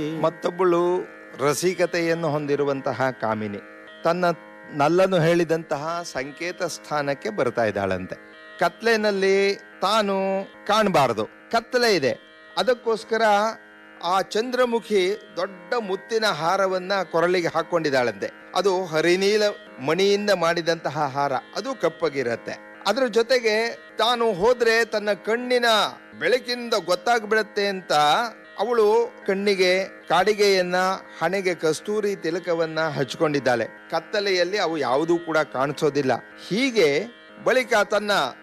ಮತ್ತೊಬ್ಬಳು ರಸಿಕತೆಯನ್ನು ಹೊಂದಿರುವಂತಹ ಕಾಮಿನಿ ತನ್ನ ನಲ್ಲನು ಹೇಳಿದಂತಹ ಸಂಕೇತ ಸ್ಥಾನಕ್ಕೆ ಬರ್ತಾ ಇದ್ದಾಳಂತೆ ಕತ್ಲೆನಲ್ಲಿ ತಾನು ಕಾಣಬಾರದು ಕತ್ತಲೆ ಇದೆ ಅದಕ್ಕೋಸ್ಕರ ಆ ಚಂದ್ರಮುಖಿ ದೊಡ್ಡ ಮುತ್ತಿನ ಹಾರವನ್ನ ಕೊರಳಿಗೆ ಹಾಕೊಂಡಿದ್ದಾಳಂತೆ ಅದು ಹರಿನೀಲ ಮಣಿಯಿಂದ ಮಾಡಿದಂತಹ ಹಾರ ಅದು ಕಪ್ಪಗಿರತ್ತೆ ಅದ್ರ ಜೊತೆಗೆ ತಾನು ಹೋದ್ರೆ ತನ್ನ ಕಣ್ಣಿನ ಬೆಳಕಿಂದ ಗೊತ್ತಾಗ್ಬಿಡತ್ತೆ ಅಂತ ಅವಳು ಕಣ್ಣಿಗೆ ಕಾಡಿಗೆಯನ್ನ ಹಣೆಗೆ ಕಸ್ತೂರಿ ತಿಲಕವನ್ನ ಹಚ್ಕೊಂಡಿದ್ದಾಳೆ ಕತ್ತಲೆಯಲ್ಲಿ ಅವು ಯಾವುದೂ ಕೂಡ ಕಾಣಿಸೋದಿಲ್ಲ ಹೀಗೆ ಬಳಿಕ ತನ್ನ